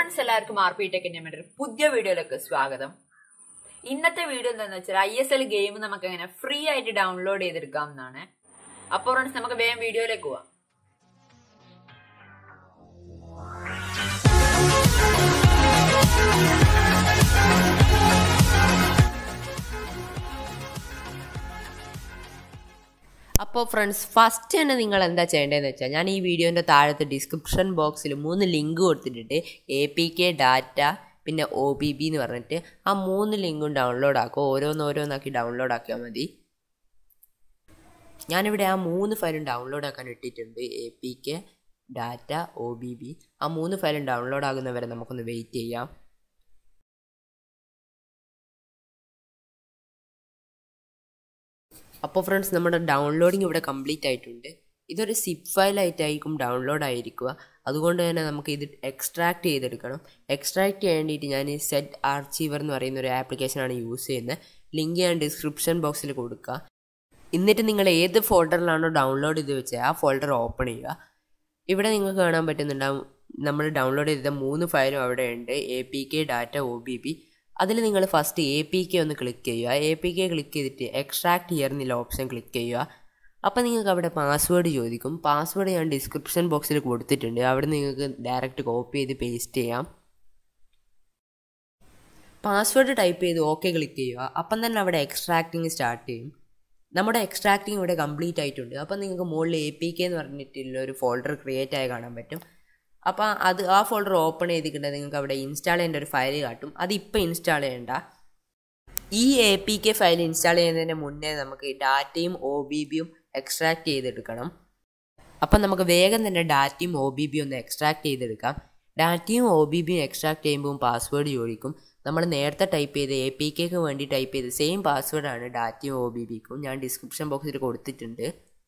friends എല്ലാവർക്കും R P ടെക്കിന്റെ ഒരു പുതിയ വീഡിയോയിലേക്ക് സ്വാഗതം ഇന്നത്തെ വീഡിയോ എന്താണെന്ന് വെച്ചാൽ ഐ എസ് എൽ ഗെയിം നമുക്ക് എങ്ങനെ ഫ്രീ ആയിട്ട് ഡൗൺലോഡ് ചെയ്തെടുക്കാം എന്നാണ് അപ്പോൾ ഫ്രണ്ട്സ് നമുക്ക് വേഗം വീഡിയോയിലേക്ക് പോവാം അപ്പോൾ ഫ്രണ്ട്സ് ഫസ്റ്റ് തന്നെ നിങ്ങൾ എന്താ ചെയ്യേണ്ടതെന്ന് വെച്ചാൽ ഞാൻ ഈ വീഡിയോൻ്റെ താഴത്തെ ഡിസ്ക്രിപ്ഷൻ ബോക്സിൽ മൂന്ന് ലിങ്ക് കൊടുത്തിട്ടുണ്ട് എ പി കെ ഡാറ്റ പിന്നെ ഒ ബി ബി എന്ന് പറഞ്ഞിട്ട് ആ മൂന്ന് ലിങ്കും ഡൗൺലോഡ് ആക്കുക ഓരോന്നോരോന്നാക്കി ഡൗൺലോഡ് ആക്കിയാൽ മതി ഞാനിവിടെ ആ മൂന്ന് ഫയലും ഡൗൺലോഡ് ആക്കാൻ ഇട്ടിട്ടുണ്ട് A P K data O B B ആ മൂന്ന് ഫയലും ഡൗൺലോഡ് ആകുന്നവരെ നമുക്കൊന്ന് വെയിറ്റ് ചെയ്യാം അപ്പോൾ ഫ്രണ്ട്സ് നമ്മുടെ ഡൗൺലോഡിങ് ഇവിടെ കംപ്ലീറ്റ് ആയിട്ടുണ്ട് ഇതൊരു സിപ്പ് ഫയലായിട്ടായിരിക്കും ഡൗൺലോഡ് ആയിരിക്കുക അതുകൊണ്ട് തന്നെ നമുക്ക് ഇത് എക്സ്ട്രാക്ട് ചെയ്തെടുക്കണം എക്സ്ട്രാക്ട് ചെയ്യാൻ വേണ്ടിയിട്ട് ഞാൻ ഈ സെറ്റ് ആർച്ചീവർ എന്ന് പറയുന്ന ഒരു ആപ്ലിക്കേഷനാണ് യൂസ് ചെയ്യുന്നത് ലിങ്ക് ഞാൻ ഡിസ്ക്രിപ്ഷൻ ബോക്സിൽ കൊടുക്കുക എന്നിട്ട് നിങ്ങൾ ഏത് ഫോൾഡറിലാണോ ഡൗൺലോഡ് ചെയ്ത് വെച്ചത് ആ ഫോൾഡർ ഓപ്പൺ ചെയ്യുക ഇവിടെ നിങ്ങൾക്ക് കാണാൻ പറ്റുന്നുണ്ടാവും നമ്മൾ ഡൗൺലോഡ് ചെയ്ത മൂന്ന് ഫയലും അവിടെ ഉണ്ട് A P K data O B B അതിൽ നിങ്ങൾ ഫസ്റ്റ് എ പി കെ ഒന്ന് ക്ലിക്ക് ചെയ്യുക എ പി കെ ക്ലിക്ക് ചെയ്തിട്ട് എക്സ്ട്രാക്ട് ചെയ്യുന്നില്ല ഓപ്ഷൻ ക്ലിക്ക് ചെയ്യുക അപ്പോൾ നിങ്ങൾക്ക് അവിടെ പാസ്വേഡ് ചോദിക്കും പാസ്വേഡ് ഞാൻ ഡിസ്ക്രിപ്ഷൻ ബോക്സിൽ കൊടുത്തിട്ടുണ്ട് അവിടെ നിങ്ങൾക്ക് ഡയറക്റ്റ് കോപ്പി ചെയ്ത് പേസ്റ്റ് ചെയ്യാം പാസ്വേഡ് ടൈപ്പ് ചെയ്ത് ഓക്കെ ക്ലിക്ക് ചെയ്യുക അപ്പം തന്നെ അവിടെ എക്സ്ട്രാക്ടിങ് സ്റ്റാർട്ട് ചെയ്യും നമ്മുടെ എക്സ്ട്രാക്ടിങ് ഇവിടെ കംപ്ലീറ്റ് ആയിട്ടുണ്ട് അപ്പം നിങ്ങൾക്ക് മുകളിൽ എ പി കെ എന്ന് പറഞ്ഞിട്ടുള്ള ഒരു ഫോൾഡർ ക്രിയേറ്റ് ആയി കാണാൻ പറ്റും അപ്പോൾ അത് ആ ഫോൾഡർ ഓപ്പൺ ചെയ്തിട്ടുണ്ടെങ്കിൽ നിങ്ങൾക്ക് അവിടെ ഇൻസ്റ്റാൾ ചെയ്യേണ്ട ഒരു ഫയൽ കാട്ടും അത് ഇപ്പോൾ ഇൻസ്റ്റാൾ ചെയ്യേണ്ട ഈ A P K file install ചെയ്യുന്നതിന് മുന്നേ നമുക്ക് ഡാറ്റയും ഒ ബി ബിയും എക്സ്ട്രാക്ട് ചെയ്തെടുക്കണം അപ്പം നമുക്ക് വേഗം തന്നെ ഡാറ്റയും ഒ ബി ബിയും ഒന്ന് എക്സ്ട്രാക്ട് ചെയ്തെടുക്കാം ഡാറ്റയും ഒ ബി ബിയും എക്സ്ട്രാക്ട് ചെയ്യുമ്പോൾ പാസ്വേഡ് ചോദിക്കും നമ്മൾ നേരത്തെ ടൈപ്പ് ചെയ്ത് എ പി കെക്ക് വേണ്ടി ടൈപ്പ് ചെയ്ത് സെയിം പാസ്വേഡാണ് ഡാറ്റയും ഒ ബി ബിക്കും ഞാൻ ഡിസ്ക്രിപ്ഷൻ ബോക്സിൽ കൊടുത്തിട്ടുണ്ട്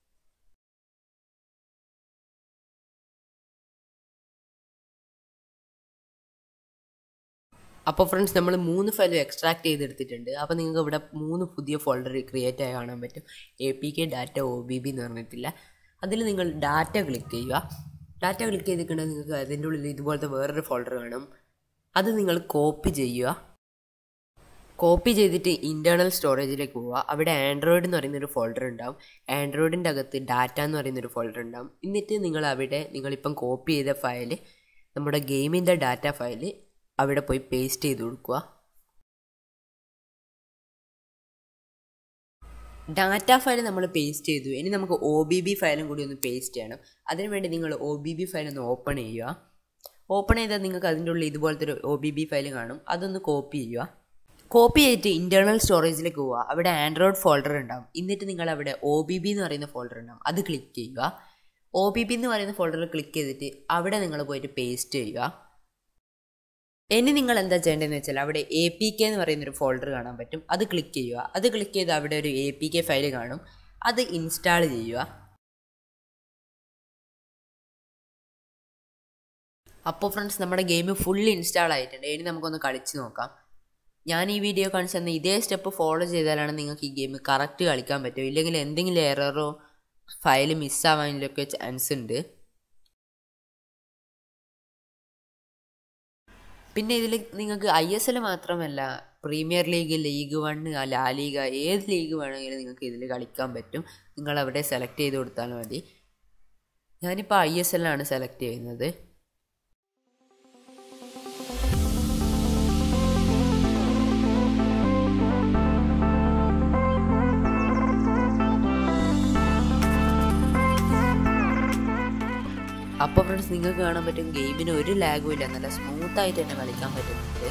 അപ്പോൾ ഫ്രണ്ട്സ് നമ്മൾ മൂന്ന് ഫയലും എക്സ്ട്രാക്ട് ചെയ്തെടുത്തിട്ടുണ്ട് അപ്പോൾ നിങ്ങൾക്ക് ഇവിടെ മൂന്ന് പുതിയ ഫോൾഡർ ക്രിയേറ്റ് ആയി കാണാൻ പറ്റും A P K data O B B എന്ന് പറഞ്ഞിട്ടില്ല അതിൽ നിങ്ങൾ ഡാറ്റ ക്ലിക്ക് ചെയ്യുക ഡാറ്റ ക്ലിക്ക് ചെയ്തിട്ടുണ്ടെങ്കിൽ നിങ്ങൾക്ക് അതിൻ്റെ ഉള്ളിൽ ഇതുപോലത്തെ വേറൊരു ഫോൾഡർ കാണും അത് നിങ്ങൾ കോപ്പി ചെയ്യുക കോപ്പി ചെയ്തിട്ട് ഇൻറ്റേർണൽ സ്റ്റോറേജിലേക്ക് പോവുക അവിടെ ആൻഡ്രോയിഡ് എന്ന് പറയുന്നൊരു ഫോൾഡർ ഉണ്ടാവും ആൻഡ്രോയിഡിൻ്റെ അകത്ത് ഡാറ്റ എന്ന് പറയുന്നൊരു ഫോൾഡർ ഉണ്ടാവും എന്നിട്ട് നിങ്ങൾ അവിടെ നിങ്ങളിപ്പം കോപ്പി ചെയ്ത ഫയൽ നമ്മുടെ ഗെയിമിൻ്റെ ഡാറ്റ ഫയൽ അവിടെ പോയി പേസ്റ്റ് ചെയ്ത് കൊടുക്കുക ഡാറ്റ ഫയൽ നമ്മൾ പേസ്റ്റ് ചെയ്തു ഇനി നമുക്ക് ഒ ബി ബി ഫയലും കൂടി ഒന്ന് പേസ്റ്റ് ചെയ്യണം അതിനുവേണ്ടി നിങ്ങൾ ഒ ബി ബി ഫയൽ ഒന്ന് ഓപ്പൺ ചെയ്യുക ഓപ്പൺ ചെയ്താൽ നിങ്ങൾക്ക് അതിൻ്റെ ഉള്ളിൽ ഇതുപോലത്തെ ഒരു ഒ ബി ബി ഫയൽ കാണും അതൊന്ന് കോപ്പി ചെയ്യുക കോപ്പി ചെയ്തിട്ട് ഇൻറ്റേർണൽ സ്റ്റോറേജിലേക്ക് പോവുക അവിടെ ആൻഡ്രോയിഡ് ഫോൾഡർ ഉണ്ടാവും എന്നിട്ട് നിങ്ങൾ അവിടെ ഒ ബി ബി എന്ന് പറയുന്ന ഫോൾഡർ ഉണ്ടാവും അത് ക്ലിക്ക് ചെയ്യുക ഒ ബി ബി എന്ന് പറയുന്ന ഫോൾഡറിൽ ക്ലിക്ക് ചെയ്തിട്ട് അവിടെ നിങ്ങൾ പോയിട്ട് പേസ്റ്റ് ചെയ്യുക ഇനി നിങ്ങൾ എന്താ ചെയ്യേണ്ടതെന്ന് വെച്ചാൽ അവിടെ എ പി കെ എന്ന് പറയുന്ന ഒരു ഫോൾഡർ കാണാൻ പറ്റും അത് ക്ലിക്ക് ചെയ്യുക അത് ക്ലിക്ക് ചെയ്ത് അവിടെ ഒരു എ പി കെ ഫയൽ കാണും അത് ഇൻസ്റ്റാൾ ചെയ്യുക അപ്പോൾ ഫ്രണ്ട്സ് നമ്മുടെ ഗെയിം ഫുൾ ഇൻസ്റ്റാൾ ആയിട്ടുണ്ട് ഇനി നമുക്കൊന്ന് കളിച്ച് നോക്കാം ഞാൻ ഈ വീഡിയോ കാണിച്ചു തന്ന ഇതേ സ്റ്റെപ്പ് ഫോളോ ചെയ്താലാണ് നിങ്ങൾക്ക് ഈ ഗെയിം കറക്റ്റ് കളിക്കാൻ പറ്റും ഇല്ലെങ്കിൽ എന്തെങ്കിലും എററോ ഫയൽ മിസ്സാവാനൊക്കെ ചാൻസ് ഉണ്ട് പിന്നെ ഇതിൽ നിങ്ങൾക്ക് ഐ എസ് എൽ മാത്രമല്ല premier league league one La Liga ഏത് ലീഗ് വേണമെങ്കിലും നിങ്ങൾക്ക് ഇതിൽ കളിക്കാൻ പറ്റും നിങ്ങൾ അവിടെ സെലക്ട് ചെയ്ത് കൊടുത്താൽ മതി ഞാനിപ്പോൾ ഐ എസ് എല്ലാണ് സെലക്ട് ചെയ്യുന്നത് അപ്പോൾ ഫ്രണ്ട്സ് നിങ്ങൾക്ക് കാണാൻ പറ്റും ഗെയിമിന് ഒരു ലാഗും ഇല്ല നല്ല സ്മൂത്ത് ആയിട്ട് തന്നെ കളിക്കാൻ പറ്റുന്നുണ്ട്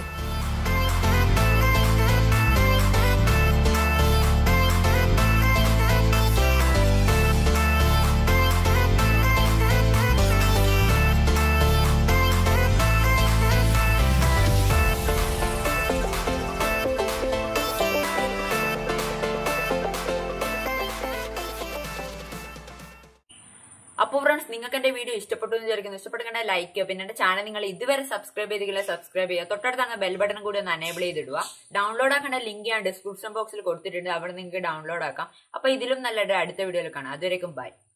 അപ്പോൾ ഫ്രണ്ട്സ് നിങ്ങൾക്ക് എന്റെ വീഡിയോ ഇഷ്ടപ്പെട്ടു എന്ന് വിചാരിക്കുന്നു ഇഷ്ടപ്പെട്ടെങ്കിൽ ലൈക്ക് ചെയ്യുക പിന്നെ എന്റെ ചാനൽ നിങ്ങൾ ഇതുവരെ സബ്സ്ക്രൈബ് ചെയ്തില്ല സബ്സ്ക്രൈബ് ചെയ്യുക തൊട്ടടുത്ത് അങ്ങ് ബെൽ ബട്ടൺ കൂടി ഒന്ന് അനേബിൾ ചെയ്തിടുക ഡൗൺലോഡ് ആക്കേണ്ട ലിങ്ക് ഞാൻ ഡിസ്ക്രിപ്ഷൻ ബോക്സിൽ കൊടുത്തിട്ടുണ്ട് അവിടെ നിങ്ങൾക്ക് ഡൗൺലോഡ് ആക്കാം അപ്പൊ ഇതിലും നല്ലൊരു അടുത്ത വീഡിയോയിൽ കാണാം അതുവരേക്കും ബൈ